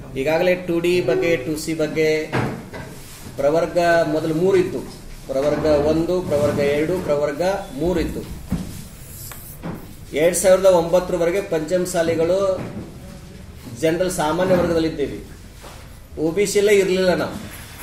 ಈಗಾಗಲೇ two D ಬಗ್ಗೆ two C ಬಗ್ಗೆ ಪ್ರವರ್ಗ ಮೊದಲು ಮೂರು ಇತ್ತು ಪ್ರವರ್ಗ ಒಂದು ಪ್ರವರ್ಗ ಎರಡು ಪ್ರವರ್ಗ ಮೂರು ಇತ್ತು ಎರಡ್ ಸಾವಿರದ ಒಂಬತ್ತರವರೆಗೆ ಪಂಚಮಸಾಲಿಗಳು ಜನರಲ್ ಸಾಮಾನ್ಯ ವರ್ಗದಲ್ಲಿದ್ದೀವಿ ಒ ಬಿ ಸಿಲೇ ಇರಲಿಲ್ಲ ನಾವು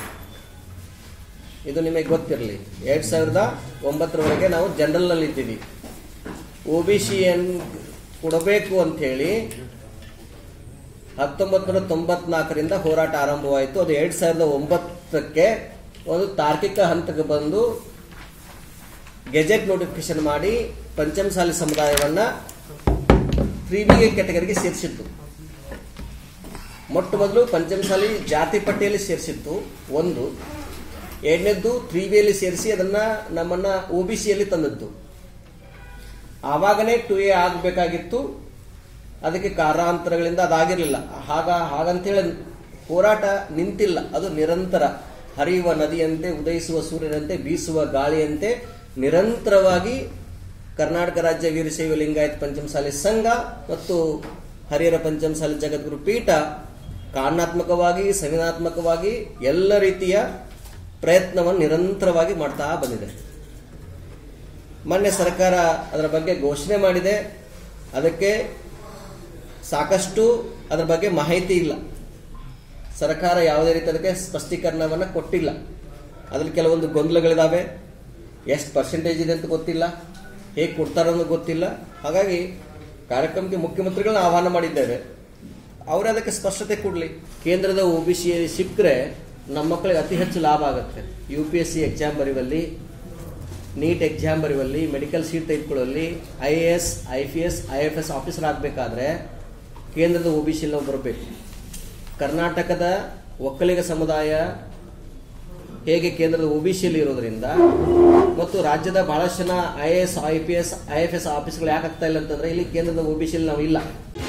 ಇದು ನಿಮಗೆ ಗೊತ್ತಿರಲಿ ಎರಡ್ ಸಾವಿರದ ಒಂಬತ್ತರವರೆಗೆ ನಾವು ಜನರಲ್ ನಲ್ಲಿ ಇದ್ದೀವಿ ಒ ಬಿ ಸಿ ಏನ್ ಕೊಡಬೇಕು ಅಂತ ಹೇಳಿ ಹತ್ತೊಂಬತ್ತು ನೂರ ತೊಂಬತ್ನಾಲ್ಕರಿಂದ ಹೋರಾಟ ಆರಂಭವಾಯಿತು ಅದು ಎರಡ್ ಸಾವಿರದ ಒಂಬತ್ತಕ್ಕೆ ಒಂದು ತಾರ್ಕಿಕ ಹಂತಕ್ಕೆ ಬಂದು ಗೆಜೆಟ್ ನೋಟಿಫಿಕೇಶನ್ ಮಾಡಿ ಪಂಚಮಸಾಲಿ ಸಮುದಾಯವನ್ನ ತ್ರೀ ಬಿ ಕೆಟಗರಿಗೆ ಸೇರಿಸಿತ್ತು ಮೊಟ್ಟ ಮೊದಲು ಪಂಚಮಸಾಲಿ ಜಾತಿ ಪಟ್ಟಿಯಲ್ಲಿ ಸೇರಿಸಿತ್ತು ಒಂದು ಎರಡನೇದ್ದು ತ್ರೀ ಬಿಯಲ್ಲಿ ಸೇರಿಸಿ ಅದನ್ನ ನಮ್ಮನ್ನ ಒ ಬಿ ಸಿಯಲ್ಲಿ ತಂದದ್ದು ಆವಾಗನೇ ಟು ಎ ಆಗಬೇಕಾಗಿತ್ತು ಅದಕ್ಕೆ ಕಾರಣಾಂತರಗಳಿಂದ ಅದಾಗಿರಲಿಲ್ಲ ಹಾಗ ಹಾಗಂತೇಳಿ ಹೋರಾಟ ನಿಂತಿಲ್ಲ ಅದು ನಿರಂತರ ಹರಿಯುವ ನದಿಯಂತೆ ಉದಯಿಸುವ ಸೂರ್ಯನಂತೆ ಬೀಸುವ ಗಾಳಿಯಂತೆ ನಿರಂತರವಾಗಿ ಕರ್ನಾಟಕ ರಾಜ್ಯ ವೀರಶೈವ ಲಿಂಗಾಯತ ಪಂಚಮಸಾಲಿ ಸಂಘ ಮತ್ತು ಹರಿಹರ ಪಂಚಮಸಾಲಿ ಜಗದ್ಗುರು ಪೀಠ ಕಾರಣಾತ್ಮಕವಾಗಿ ಸಂವಿಧಾನಾತ್ಮಕವಾಗಿ ಎಲ್ಲ ರೀತಿಯ ಪ್ರಯತ್ನವನ್ನು ನಿರಂತರವಾಗಿ ಮಾಡ್ತಾ ಬಂದಿದೆ ಮೊನ್ನೆ ಸರ್ಕಾರ ಅದರ ಬಗ್ಗೆ ಘೋಷಣೆ ಮಾಡಿದೆ ಅದಕ್ಕೆ ಸಾಕಷ್ಟು ಅದರ ಬಗ್ಗೆ ಮಾಹಿತಿ ಇಲ್ಲ ಸರ್ಕಾರ ಯಾವುದೇ ರೀತಿ ಅದಕ್ಕೆ ಸ್ಪಷ್ಟೀಕರಣವನ್ನು ಕೊಟ್ಟಿಲ್ಲ ಅದ್ರಲ್ಲಿ ಕೆಲವೊಂದು ಗೊಂದಲಗಳಿದಾವೆ ಎಷ್ಟು ಪರ್ಸೆಂಟೇಜ್ ಇದೆ ಅಂತ ಗೊತ್ತಿಲ್ಲ ಹೇಗೆ ಕೊಡ್ತಾರೋ ಅನ್ನೋದು ಗೊತ್ತಿಲ್ಲ ಹಾಗಾಗಿ ಕಾರ್ಯಕ್ರಮಕ್ಕೆ ಮುಖ್ಯಮಂತ್ರಿಗಳನ್ನ ಆಹ್ವಾನ ಮಾಡಿದ್ದೇವೆ ಅವರೇ ಅದಕ್ಕೆ ಸ್ಪಷ್ಟತೆ ಕೊಡಲಿ ಕೇಂದ್ರದ ಒ ಬಿ ಸಿ ಸಿಕ್ಕರೆ ನಮ್ಮ ಮಕ್ಕಳಿಗೆ ಅತಿ ಹೆಚ್ಚು ಲಾಭ ಆಗುತ್ತೆ U P S C exam ಬರೆಯುವಲ್ಲಿ ನೀಟ್ ಎಕ್ಸಾಮ್ ಬರೆಯುವಲ್ಲಿ ಮೆಡಿಕಲ್ ಸೀಟ್ ತೆಗೆದುಕೊಳ್ಳುವಲ್ಲಿ I A S I P S I F S officer ಆಗಬೇಕಾದ್ರೆ ಕೇಂದ್ರದ ಒ ಬಿ ಸಿ ನಾವು ಬರಬೇಕು ಕರ್ನಾಟಕದ ಒಕ್ಕಲಿಗ ಸಮುದಾಯ ಹೇಗೆ ಕೇಂದ್ರದ ಒ ಬಿ ಸಿಯಲ್ಲಿ ಇರೋದ್ರಿಂದ ಮತ್ತು ರಾಜ್ಯದ ಬಹಳಷ್ಟು ಜನ I A S I P S I F S ಆಫೀಸ್ಗಳು ಯಾಕೆ ಆಗ್ತಾ ಇಲ್ಲ ಅಂತಂದ್ರೆ ಇಲ್ಲಿ ಕೇಂದ್ರದ ಒ ಬಿ ಸಿಯಲ್ಲಿ ನಾವು ಇಲ್ಲ